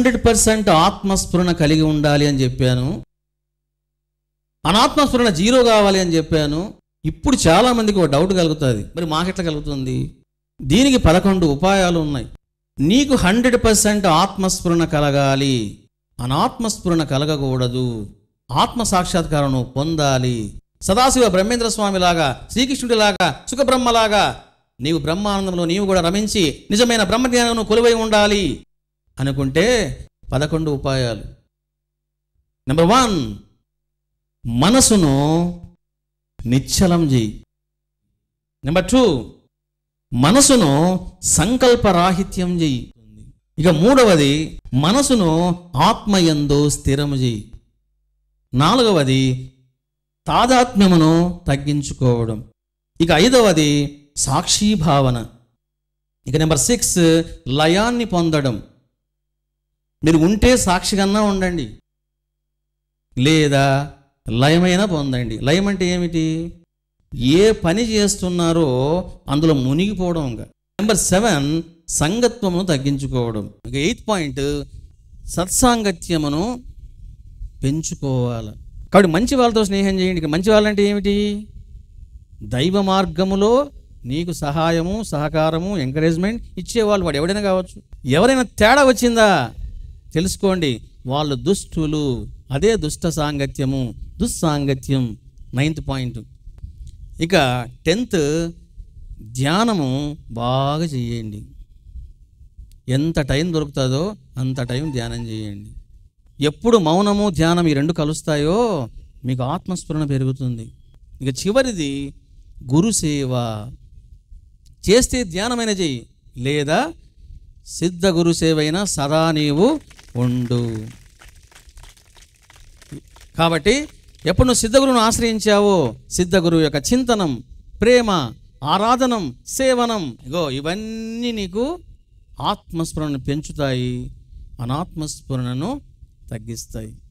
hundred percent ఆత్మస్ఫురణ కలిగి ఉండాలి అని చెప్పాను అనాత్మస్ఫురణ జీరో కావాలి అని చెప్పాను ఇప్పుడు చాలా మందికి ఒక డౌట్ కలుగుతుంది మరి మాకెట్లా కలుగుతుంది దీనికి పదకొండు ఉపాయాలు ఉన్నాయి నీకు హండ్రెడ్ పర్సెంట్ ఆత్మస్ఫురణ కలగాలి అనాత్మస్ఫురణ కలగకూడదు ఆత్మ సాక్షాత్కారం నువ్వు పొందాలి సదాశివ బ్రహ్మేంద్ర స్వామిలాగా శ్రీకృష్ణుడిలాగా సుఖబ్రహ్మలాగా నీవు బ్రహ్మానందంలో నీవు కూడా రమించి నిజమైన బ్రహ్మజ్ఞానం కొలువై ఉండాలి అనుకుంటే పదకొండు ఉపాయాలు నెంబర్ వన్ మనసును నిశ్చలం చేయి నెంబర్ టూ మనసును సంకల్పరాహిత్యం చేయి ఇక మూడవది మనసును ఆత్మయందు స్థిరము చేయి నాలుగవది తాదాత్మ్యమును తగ్గించుకోవడం ఇక ఐదవది సాక్షీభావన ఇక నెంబర్ సిక్స్ లయాన్ని పొందడం మీరు ఉంటే సాక్షిగన్నా ఉండండి లేదా లయమైనా పొందండి లయం అంటే ఏమిటి ఏ పని చేస్తున్నారో అందులో మునిగిపోవడం ఇంకా నెంబర్ సెవెన్ సంగత్వమును తగ్గించుకోవడం ఇక ఎయిత్ పాయింట్ సత్సాంగత్యమును పెంచుకోవాలి కాబట్టి మంచి వాళ్ళతో స్నేహం చేయండి ఇక మంచి వాళ్ళంటే ఏమిటి దైవ మార్గములో నీకు సహాయము సహకారము ఎంకరేజ్మెంట్ ఇచ్చేవాళ్ళు వాడు ఎవడైనా కావచ్చు ఎవరైనా తేడా వచ్చిందా తెలుసుకోండి వాళ్ళు దుష్టులు అదే దుష్ట సాంగత్యము దుస్సాంగత్యం నైన్త్ పాయింట్ ఇక టెన్త్ ధ్యానము బాగా చేయండి ఎంత టైం దొరుకుతుందో అంత టైం ధ్యానం చేయండి ఎప్పుడు మౌనము ధ్యానం ఈ రెండు కలుస్తాయో మీకు ఆత్మస్ఫురణ పెరుగుతుంది ఇక చివరిది గురుసేవ చేస్తే ధ్యానమైన చెయ్యి లేదా సిద్ధ గురుసేవైనా సదా నీవు ఉండు కాబట్టి ఎప్పుడు నువ్వు సిద్ధగురువును ఆశ్రయించావో సిద్ధగురువు యొక్క చింతనం ప్రేమ ఆరాధనం సేవనం ఇగో ఇవన్నీ నీకు ఆత్మస్ఫురణను పెంచుతాయి అనాత్మస్ఫురణను తగ్గిస్తాయి